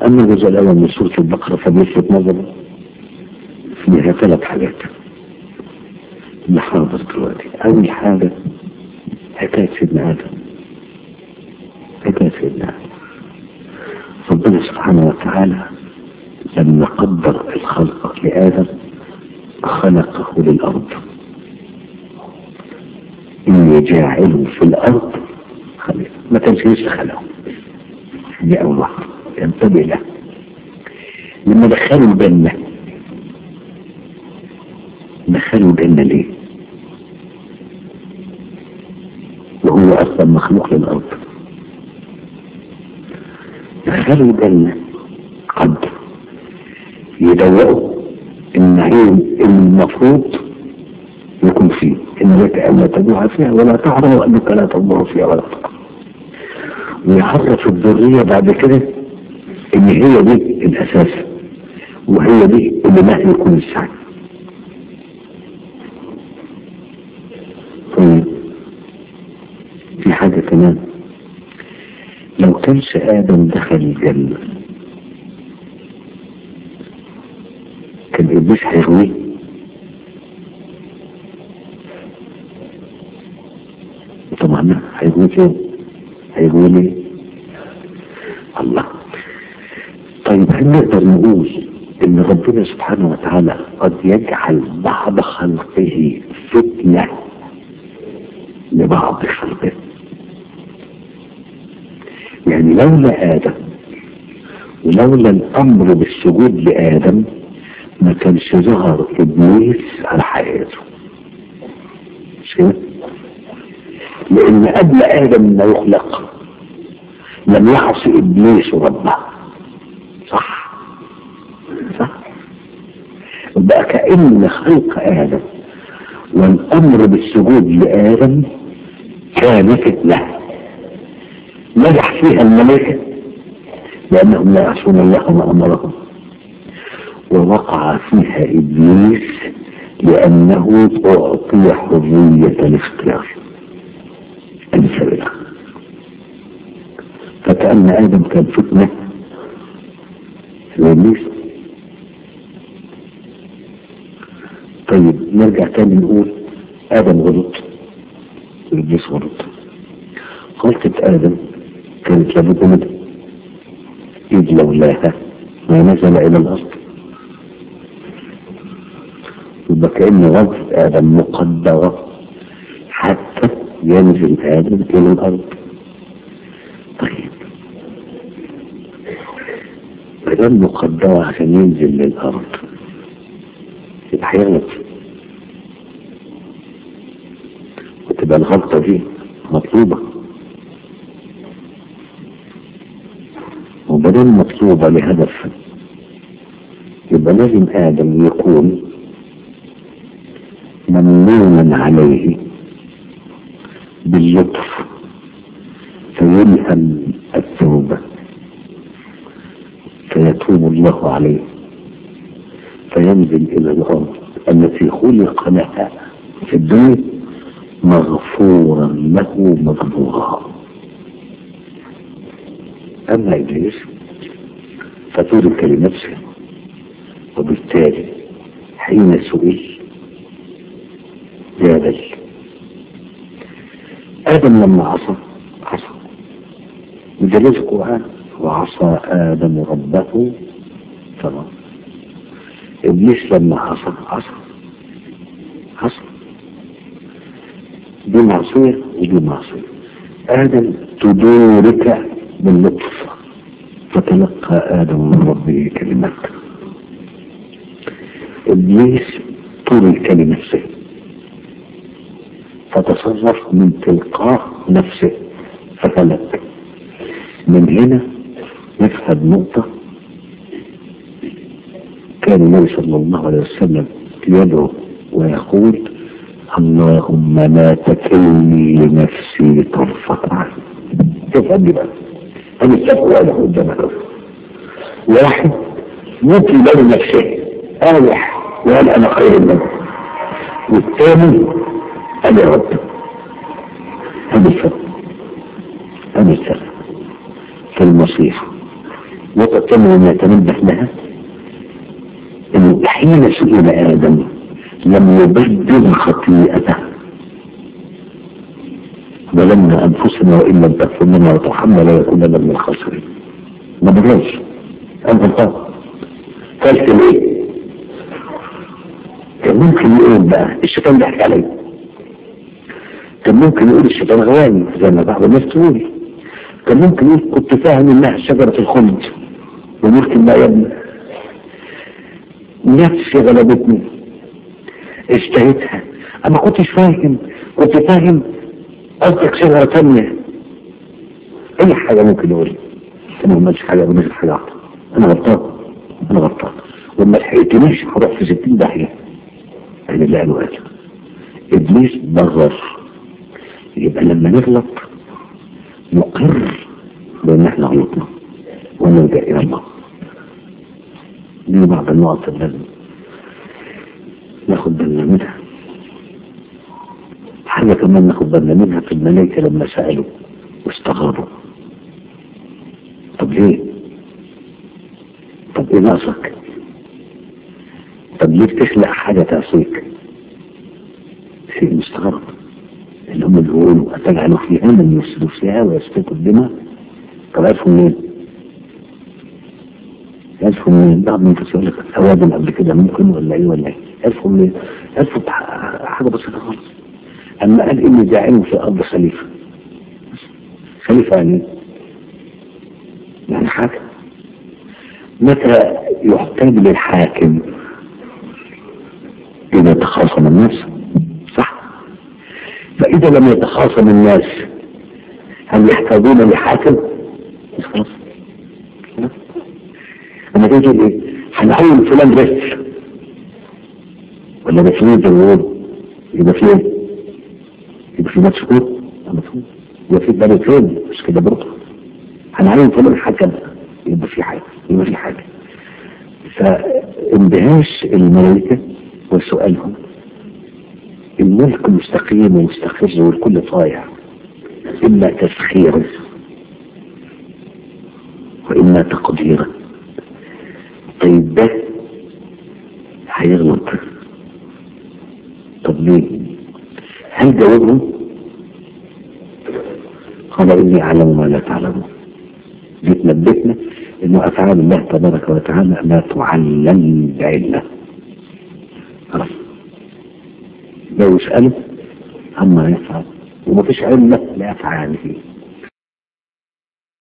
أما الجزء الأول من سورة البقرة فبيلفت نظري فيها ثلاث حاجات نحاضر دلوقتي أول حاجة حكاية سيدنا آدم حكاية سيدنا آدم ربنا سبحانه وتعالى لما قدر الخلق لآدم خلقه للأرض إني جاعل في الأرض خليفة ما كانش لسه خلقه دي أول واحدة ينتبه له لما دخلوا الجنة دخلوا الجنة ليه؟ وهو أصلا مخلوق للأرض دخلوا الجنة قد يدوقوا النعيم المفروض يكون فيه إن لك ألا تجوع فيها ولا تعرى وأنك لا تضر فيها ولا تقع ويعرف الذرية بعد كده إن هي دي الأساس وهي دي اللي ما يكون السعي طيب في حاجة كمان لو كانش آدم دخل الجنة كان إبليس هيغويه طبعا هيغويه فين؟ هيغويه ليه؟ الله طيب هل نقدر نقول ان ربنا سبحانه وتعالى قد يجعل بعض خلقه فتنة لبعض خلقه يعني لولا آدم ولولا الأمر بالسجود لآدم ما كانش ظهر إبليس على حياته مش كده؟ لأن قبل آدم ما يخلق لم يعصي إبليس ربه صح صح بقى كأن خلق آدم والأمر بالسجود لآدم كان فتنة نجح فيها الملائكة لأنهم لا يعصون الله ما أمرهم ووقع فيها إبليس لأنه أعطي حرية الاختيار السابقة فكأن آدم كان فتنة لإبليس طيب نرجع تاني نقول آدم غلط وإبليس غلط غلطة آدم كانت لابد منها إذ لولاها ما نزل إلى الأرض يبقى كأن غلطة آدم مقدرة حتى ينزل آدم إلى الأرض طيب مادام مقدرة عشان ينزل للأرض يبقى هيغلط وتبقى الغلطة دي مطلوبة وبدل مطلوبة لهدف يبقى لازم آدم يكون ممنونا عليه باللطف فيلهم التوبة فيتوب الله عليه فينزل إلى الأرض التي خلق لها في الدنيا مغفورا له مغفورا أما إبليس فترك لنفسه وبالتالي حين سئل جادل آدم لما عصى عصى بدليل القرآن وعصى آدم ربه فغفر إبليس لما عصى عصى عصى دي معصية ودي معصية آدم تدورك باللطف فتلقى آدم من ربه كلمات إبليس ترك لنفسه فتصرف من تلقاء نفسه فهلك من هنا نفهم نقطة كان النبي صلى الله عليه وسلم يدعو ويقول اللهم لا تكلني لنفسي طرفة عين تفهم بقى أنا السفر واحد قدامك واحد يوكي له نفسه آلح وقال أنا خير منه والثاني أنا رب هذا الفرق هذا الفرق في المصير النقطة الثانية أن يتنبه لها أنه حين سئل آدم لم يبدل خطيئته ظلمنا أنفسنا وإن لم تغفر لنا وترحمنا لا يكون لنا من الخاسرين ما بدلش أنت غلطان ثالث ليه؟ كان ممكن يقول بقى الشيطان ضحك علي كان ممكن يقول الشيطان غواني زي ما بعض الناس تقول كان ممكن يقول كنت فاهم انها شجرة الخلد وملك لا يبني نفسي غلبتني اشتهيتها اما كنتش فاهم كنت فاهم قصدك شجرة تانية اي حاجة ممكن يقول انا ما عملتش حاجة ما حاجة واحدة انا غلطان انا غلطان وما لحقتنيش هروح في 60 داهية انا اللي قالوا هذا ابليس بغر يبقى لما نغلط نقر بان احنا غلطنا ونرجع الى الله دي بعض النقط اللي لازم ناخد بالنا منها حاجة كمان ناخد بالنا منها في الملائكة لما سألوا واستغربوا طب ليه؟ طب ايه ناقصك؟ طب ليه بتخلق حاجة تعصيك؟ شيء مستغرب اللي هم بيقولوا أتجعلوا فيها من يفسدوا فيها ويسفكوا الدماء طب عرفوا منين؟ عرفوا منين؟ بعض من يقول لك أوادم قبل كده ممكن ولا إيه ولا إيه؟ عرفوا منين؟ عرفوا حاجة بسيطة خالص أما قال إني جاعل في الأرض خليفة خليفة يعني يعني حاكم متى يحتاج للحاكم إذا تخاصم الناس صح فإذا لم يتخاصم الناس هل يحتاجون لحاكم خلاص لما تيجي ايه هنعين فلان بس ولا ده فيه جنوب يبقى فيه يبقى في ماتش كوره مفهوم يبقى في بلد فين مش كده برضه هنعين فلان حكم يبقى في حاجه يبقى في حاجه فاندهاش الملائكه وسؤالهم الملك مستقيم ومستقر والكل طايع إما تسخيرا وإما تقديرا طيب ده هيغلط طب ليه هل جاوبهم قال إني أعلم ما لا تعلمون دي تنبهنا إنه أفعال الله تبارك وتعالى لا تعلم بعلة خلاص لو يسأله عما يفعل وما فيش علة لأفعاله